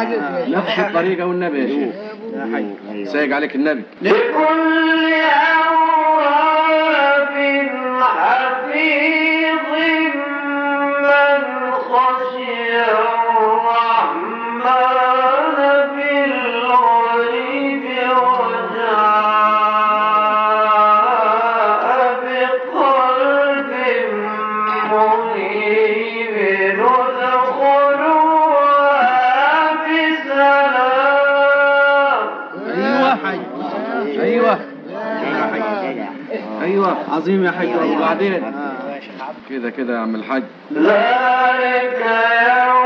نفس الطريقة والنبي يا شيخ سايق عليك النبي لكل أواب حفيظ من خشي الرحمن بالغيب وجاء بقلب منيب ادخلوها بسلام ايوه ايوه ايوه عظيم يا حاج وبعدين كده كده يا عم الحاج ذلك يوم